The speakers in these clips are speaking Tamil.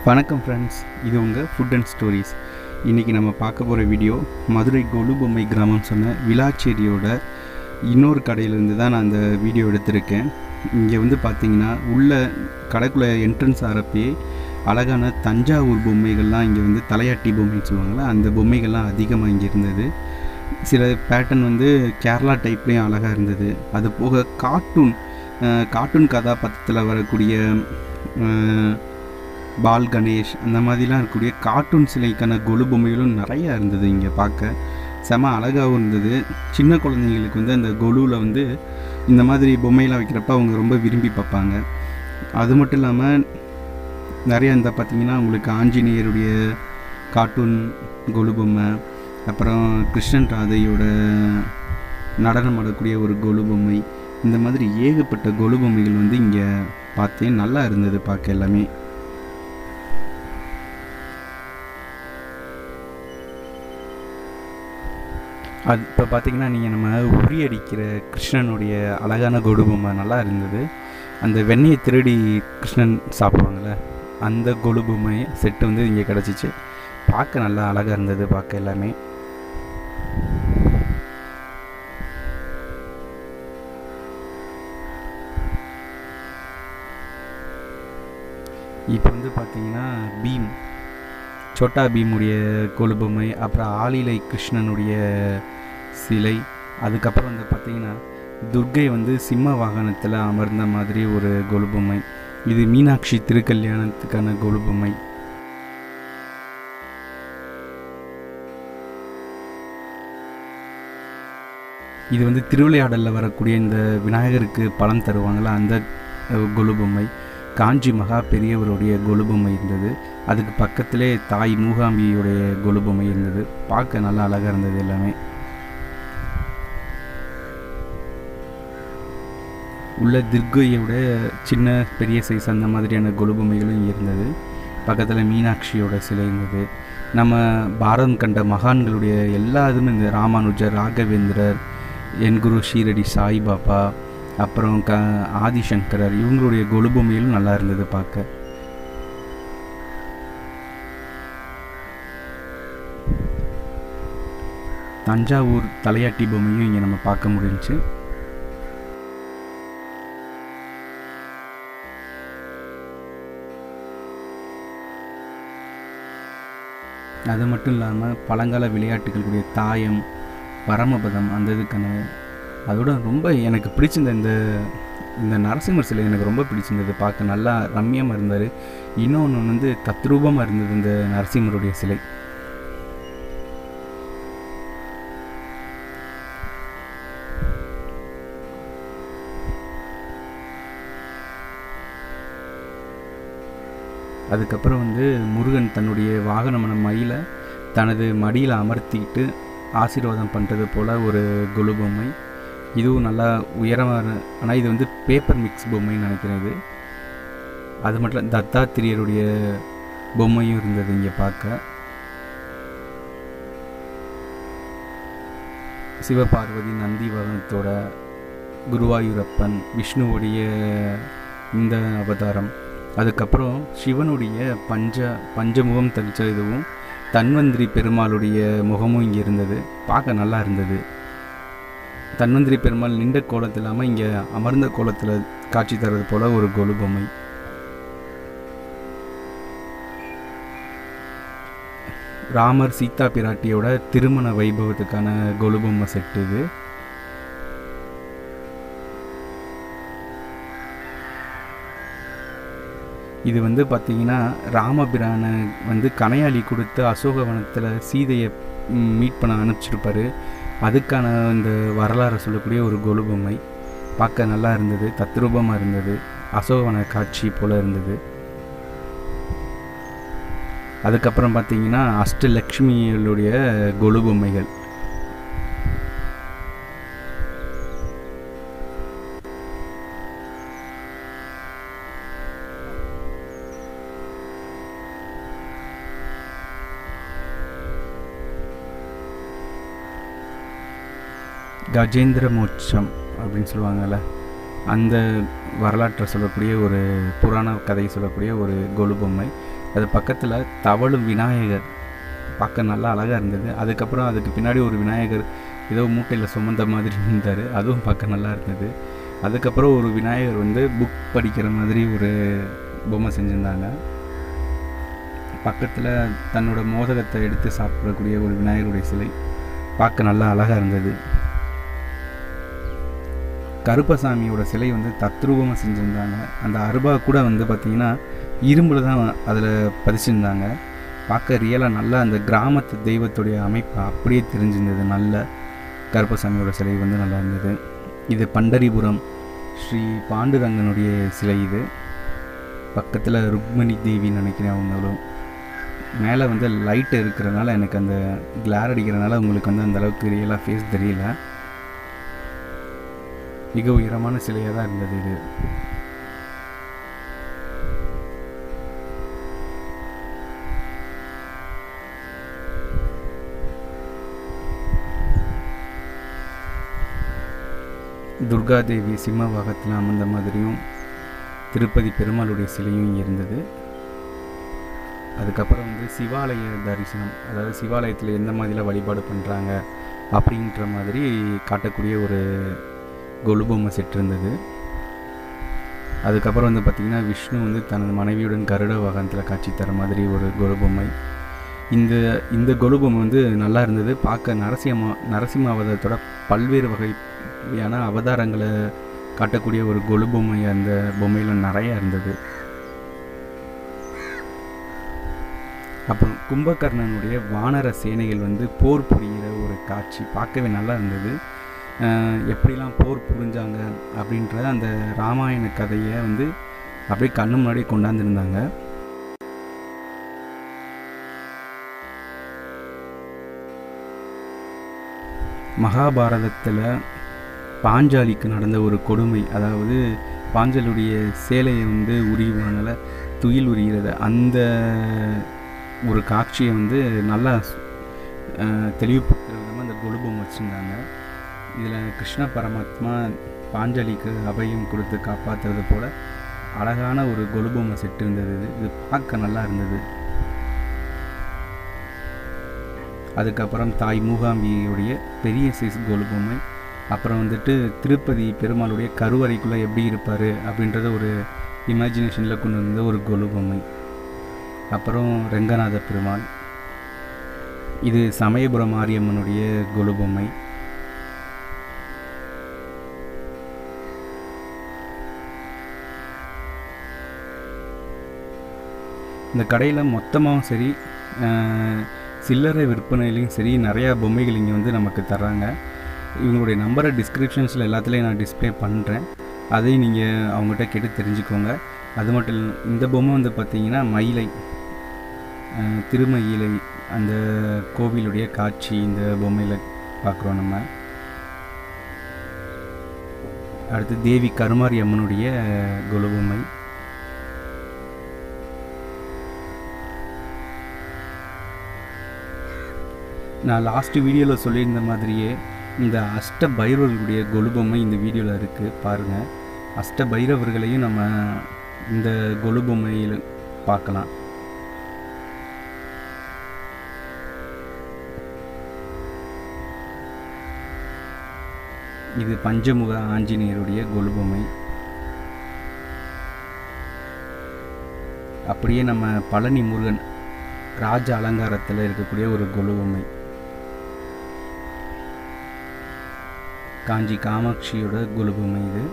வணக்கம் ஃப்ரெண்ட்ஸ் இது உங்கள் ஃபுட் அண்ட் ஸ்டோரிஸ் இன்றைக்கி நம்ம பார்க்க போகிற வீடியோ மதுரை கொலுபொம்மை கிராமம் சொன்ன விளாச்சேரியோட இன்னொரு கடையிலேருந்து தான் நான் அந்த வீடியோ எடுத்திருக்கேன் இங்கே வந்து பார்த்தீங்கன்னா உள்ள கடைக்குள்ளே என்ட்ரன்ஸ் ஆகிறப்பே அழகான தஞ்சாவூர் பொம்மைகள்லாம் இங்கே வந்து தலையாட்டி பொம்மைன்னு சொல்லுவாங்கள்ல அந்த பொம்மைகள்லாம் அதிகமாக இங்கே இருந்தது சில பேட்டர்ன் வந்து கேரளா டைப்லேயும் அழகாக இருந்தது அது போக கார்ட்டூன் கார்ட்டூன் கதாபாத்திரத்தில் வரக்கூடிய அஹ், பால் கணேஷ் அந்த மாதிரிலாம் இருக்கக்கூடிய கார்ட்டூன் சிலைக்கான கொலு பொம்மைகளும் நிறையா இருந்தது இங்கே பார்க்க செம அழகாகவும் இருந்தது சின்ன குழந்தைங்களுக்கு வந்து அந்த கொலுவில் வந்து இந்த மாதிரி பொம்மையெல்லாம் வைக்கிறப்ப அவங்க ரொம்ப விரும்பி பார்ப்பாங்க அது மட்டும் இல்லாமல் நிறைய இந்த பார்த்திங்கன்னா உங்களுக்கு ஆஞ்சநேயருடைய கார்ட்டூன் கொலு பொம்மை அப்புறம் கிருஷ்ணன் ராதையோட நடனம் ஆடக்கூடிய ஒரு கொலு பொம்மை இந்த மாதிரி ஏகப்பட்ட கொலு பொம்மைகள் வந்து இங்கே பார்த்தேன் நல்லா இருந்தது பார்க்க எல்லாமே அது இப்போ பார்த்தீங்கன்னா நீங்கள் நம்ம உரி அடிக்கிற கிருஷ்ணனுடைய அழகான கொலுபொம்மை நல்லா இருந்தது அந்த வெண்ணெயை திருடி கிருஷ்ணன் சாப்பிடுவாங்கள்ல அந்த கொலுபொம்மை செட்டு வந்து இங்கே கிடச்சிச்சு பார்க்க நல்லா அழகாக இருந்தது பார்க்க எல்லாமே இப்போ வந்து பார்த்தீங்கன்னா பீம் சோட்டா பீமுடைய கொலுபொம்மை அப்புறம் ஆளிலை கிருஷ்ணனுடைய சிலை அதுக்கப்புறம் வந்து பார்த்தீங்கன்னா துர்கை வந்து சிம்ம வாகனத்தில் அமர்ந்த மாதிரி ஒரு கொலுபொம்மை இது மீனாட்சி திருக்கல்யாணத்துக்கான கொலுபொம்மை இது வந்து திருவிளையாடலில் வரக்கூடிய இந்த விநாயகருக்கு பழம் தருவாங்கள்ல அந்த அஹ், கொலுபொம்மை காஞ்சி மகா பெரியவருடைய கொலுபொம்மை இருந்தது அதுக்கு பக்கத்திலே தாய் மூகாம்பியுடைய கொலுபொம்மை இருந்தது பார்க்க நல்லா அழகாக இருந்தது எல்லாமே உள்ள துர்கையோட சின்ன பெரிய சைஸ் அந்த மாதிரியான கொலுபொம்மைகளும் இங்க இருந்தது பக்கத்தில் மீனாட்சியோட சிலை இருந்தது நம்ம பாரதம் கண்ட மகான்களுடைய எல்லா இதுமே இந்த ராமானுஜர் ராகவேந்திரர் என் குரு ஷீரடி சாய்பாபா அப்புறம் க ஆதிசங்கரர் இவங்களுடைய கொலுபொம்மைகளும் நல்லா இருந்தது பார்க்க தஞ்சாவூர் தலையாட்டி பொம்மையும் இங்கே நம்ம பார்க்க முடிஞ்சுச்சு அது மட்டும் இல்லாமல் பழங்கால விளையாட்டுகளுடைய தாயம் பரமபதம் அந்த இதுக்கான அதோட ரொம்ப எனக்கு பிடிச்சிருந்த இந்த இந்த நரசிம்மர் சிலை எனக்கு ரொம்ப பிடிச்சிருந்தது பார்க்க நல்லா ரம்மியமாக இருந்தார் இன்னொன்று வந்து தத்ரூபமாக இருந்தது இந்த நரசிம்மருடைய சிலை அதுக்கப்புறம் வந்து முருகன் தன்னுடைய வாகனமான மயிலை தனது மடியில் அமர்த்திக்கிட்டு ஆசீர்வாதம் பண்ணுறது போல் ஒரு கொலு பொம்மை இதுவும் நல்லா உயரமாக ஆனால் இது வந்து பேப்பர் மிக்ஸ் பொம்மைன்னு நினைக்கிறேன் இது அது மட்டும் இல்ல, தத்தாத்திரியருடைய பொம்மையும் இருந்தது இங்கே பார்க்க சிவபார்வதி நந்தி வாகனத்தோட குருவாயூரப்பன் விஷ்ணுவுடைய இந்த அவதாரம் அதுக்கப்புறம் சிவனுடைய பஞ்ச பஞ்சமுகம் தரிச்ச இதுவும் தன்வந்திரி பெருமாளுடைய முகமும் இங்கே இருந்தது பார்க்க நல்லா இருந்தது தன்வந்திரி பெருமாள் நின்ற கோலத்தில் இல்லாமல் இங்கே அமர்ந்த கோலத்தில் காட்சி தர்றது போல ஒரு கொலு பொம்மை ராமர் சீதா பிராட்டியோட திருமண வைபவத்துக்கான கொலு பொம்மை செட்டு இது இது வந்து பார்த்தீங்கன்னா ராமபிரானை வந்து கனையாளி கொடுத்து அசோகவனத்தில் சீதையை மீட் பண்ண அனுப்பிச்சிருப்பாரு அதுக்கான இந்த வரலாறை சொல்லக்கூடிய ஒரு கொலு பொம்மை பார்க்க நல்லா இருந்தது தத்ரூபமாக இருந்தது அசோகவன காட்சி போல் இருந்தது அதுக்கப்புறம் பார்த்தீங்கன்னா அஷ்டலக்ஷ்மிகளுடைய கொலு பொம்மைகள் கஜேந்திர மோட்சம் அப்படின்னு சொல்லுவாங்கள்ல அந்த வரலாற்றை சொல்லக்கூடிய ஒரு புராண கதை சொல்லக்கூடிய ஒரு கொலு பொம்மை அது பக்கத்தில் தவழும் விநாயகர் பார்க்க நல்லா அழகாக இருந்தது அதுக்கப்புறம் அதுக்கு பின்னாடி ஒரு விநாயகர் ஏதோ மூட்டையில் சுமந்த மாதிரி இருந்தார் அதுவும் பார்க்க நல்லா இருந்தது அதுக்கப்புறம் ஒரு விநாயகர் வந்து புக் படிக்கிற மாதிரி ஒரு பொம்மை செஞ்சுருந்தாங்க பக்கத்தில் தன்னோட மோதகத்தை எடுத்து சாப்பிடக்கூடிய ஒரு விநாயகருடைய சிலை பார்க்க நல்லா அழகாக இருந்தது கருப்பசாமியோட சிலை வந்து தத்ரூபமாக செஞ்சுருந்தாங்க அந்த அருபா கூட வந்து பார்த்திங்கன்னா இரும்பில் தான் அதில் பதிச்சிருந்தாங்க பார்க்க ரியலாக நல்லா அந்த கிராமத்து தெய்வத்துடைய அமைப்பு அப்படியே தெரிஞ்சிருந்தது நல்ல கருப்பசாமியோட சிலை வந்து நல்லா இருந்தது இது பண்டரிபுரம் ஸ்ரீ பாண்டுரங்கனுடைய சிலை இது பக்கத்தில் ருக்மணி தேவின்னு நினைக்கிறேன் அவங்களும் மேலே வந்து லைட் இருக்கிறனால எனக்கு அந்த கிளார் அடிக்கிறனால உங்களுக்கு வந்து அந்த அளவுக்கு ரியலாக ஃபேஸ் தெரியல மிக உயரமான சிலையாக தான் இருந்தது இது துர்காதேவி சிம்ம வாகத்தில் அமர்ந்த மாதிரியும் திருப்பதி பெருமாளுடைய சிலையும் இங்கே இருந்தது அதுக்கப்புறம் வந்து சிவாலய தரிசனம் அதாவது சிவாலயத்தில் எந்த மாதிரிலாம் வழிபாடு பண்ணுறாங்க அப்படின்ற மாதிரி காட்டக்கூடிய ஒரு கொலுபொம்மை செட் இருந்தது அதுக்கப்புறம் வந்து பார்த்திங்கன்னா விஷ்ணு வந்து தனது மனைவியுடன் கருட வாகனத்தில் காட்சி தர மாதிரி ஒரு கொலுபொம்மை இந்த இந்த கொலுபொம்மை வந்து நல்லா இருந்தது பார்க்க நரசிம்ம நரசிம்ம அவதாரத்தோட பல்வேறு வகையான அவதாரங்களை காட்டக்கூடிய ஒரு கொலுபொம்மை அந்த பொம்மையில் நிறையா இருந்தது அப்புறம் கும்பகர்ணனுடைய வானர சேனைகள் வந்து போர் புரிகிற ஒரு காட்சி பார்க்கவே நல்லா இருந்தது எப்படிலாம் போர் புரிஞ்சாங்க அப்படின்ற அந்த ராமாயண கதையை வந்து அப்படியே கண்ணு முன்னாடி கொண்டாந்துருந்தாங்க மகாபாரதத்தில் பாஞ்சாலிக்கு நடந்த ஒரு கொடுமை அதாவது பாஞ்சாலியுடைய சேலையை வந்து உரிவானால துயில் உரிகிறது அந்த ஒரு காட்சியை வந்து நல்லா தெளிவுபடுத்துகிற விதமாக அந்த கொலுபம் வச்சுருந்தாங்க இதில் கிருஷ்ண பரமாத்மா பாஞ்சாலிக்கு அபயம் கொடுத்து காப்பாற்றுறது போல் அழகான ஒரு கொலுபொம்மை செட் இருந்தது இது பார்க்க நல்லா இருந்தது அதுக்கப்புறம் தாய் மூகாம்பியுடைய பெரிய சைஸ் கொலுபொம்மை அப்புறம் வந்துட்டு திருப்பதி பெருமாளுடைய கருவறைக்குள்ளே எப்படி இருப்பார் அப்படின்றத ஒரு இமேஜினேஷனில் கொண்டு வந்த ஒரு கொலுபொம்மை அப்புறம் ரெங்கநாத பெருமாள் இது சமயபுரம் மாரியம்மனுடைய கொலுபொம்மை இந்த கடையில் மொத்தமாகவும் சரி சில்லறை விற்பனையிலையும் சரி நிறையா பொம்மைகள் இங்கே வந்து நமக்கு தர்றாங்க இவங்களுடைய நம்பரை டிஸ்கிரிப்ஷன்ஸில் எல்லாத்துலேயும் நான் டிஸ்பிளே பண்ணுறேன் அதையும் நீங்கள் அவங்ககிட்ட கேட்டு தெரிஞ்சுக்கோங்க அது மட்டும் இல்லை இந்த பொம்மை வந்து பார்த்திங்கன்னா மயிலை திருமயிலை அந்த கோவிலுடைய காட்சி இந்த பொம்மையில் பார்க்குறோம் நம்ம அடுத்து தேவி கருமாரி அம்மனுடைய கொலு பொம்மை நான் லாஸ்ட் வீடியோவில் சொல்லியிருந்த மாதிரியே இந்த அஷ்ட பைரவர்களுடைய கொலுபொம்மை இந்த வீடியோவில் இருக்குது பாருங்கள் அஷ்ட பைரவர்களையும் நம்ம இந்த கொலுபொம்மையில் பார்க்கலாம் இது பஞ்சமுக ஆஞ்சநேயருடைய கொலுபொம்மை அப்படியே நம்ம பழனி முருகன் ராஜ அலங்காரத்தில் இருக்கக்கூடிய ஒரு கொலுபொம்மை காஞ்சி காமாட்சியோட கொலுபொம்மை இது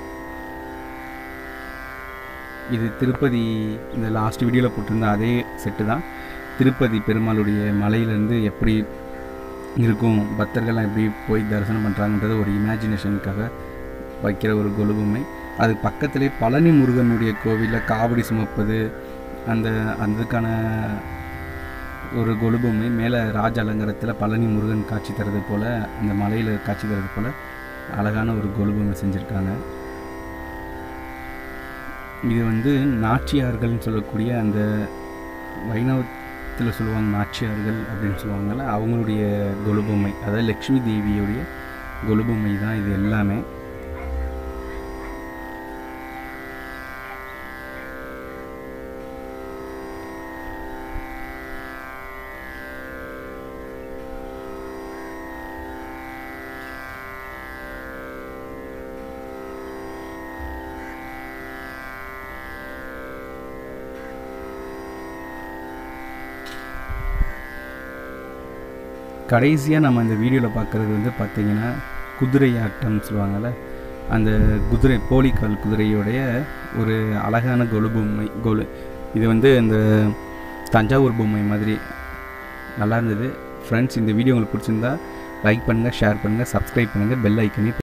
இது திருப்பதி இந்த லாஸ்ட் வீடியோவில் போட்டிருந்த அதே செட்டு தான் திருப்பதி பெருமாளுடைய மலையிலேருந்து எப்படி இருக்கும் பக்தர்கள்லாம் எப்படி போய் தரிசனம் பண்ணுறாங்கன்றது ஒரு இமேஜினேஷனுக்காக வைக்கிற ஒரு கொலுபொம்மை அது பக்கத்துலேயே பழனி முருகனுடைய கோவிலில் காவடி சுமப்பது அந்த அதுக்கான ஒரு கொலுபொம்மை மேலே ராஜ அலங்காரத்தில் பழனி முருகன் காட்சி தரது போல் அந்த மலையில் காட்சி தரது போல் அழகான ஒரு கொலுபொம்மை செஞ்சுருக்காங்க இது வந்து நாச்சியார்கள்னு சொல்லக்கூடிய அந்த வைணவத்தில் சொல்லுவாங்க நாச்சியார்கள் அப்படின்னு சொல்லுவாங்கள்ல அவங்களுடைய கொலுபொம்மை அதாவது லக்ஷ்மி தேவியுடைய கொலுபொம்மை தான் இது எல்லாமே கடைசியாக நம்ம இந்த வீடியோவில் பார்க்குறது வந்து பார்த்திங்கன்னா குதிரை ஆட்டம்னு சொல்லுவாங்கள்ல அந்த குதிரை போலிக்கால் குதிரையோடைய ஒரு அழகான கொலு பொம்மை கொலு இது வந்து இந்த தஞ்சாவூர் பொம்மை மாதிரி நல்லா இருந்தது ஃப்ரெண்ட்ஸ் இந்த வீடியோ உங்களுக்கு பிடிச்சிருந்தா லைக் பண்ணுங்கள் ஷேர் பண்ணுங்கள் சப்ஸ்கிரைப் பண்ணுங்கள் பெல் ஐக்கனே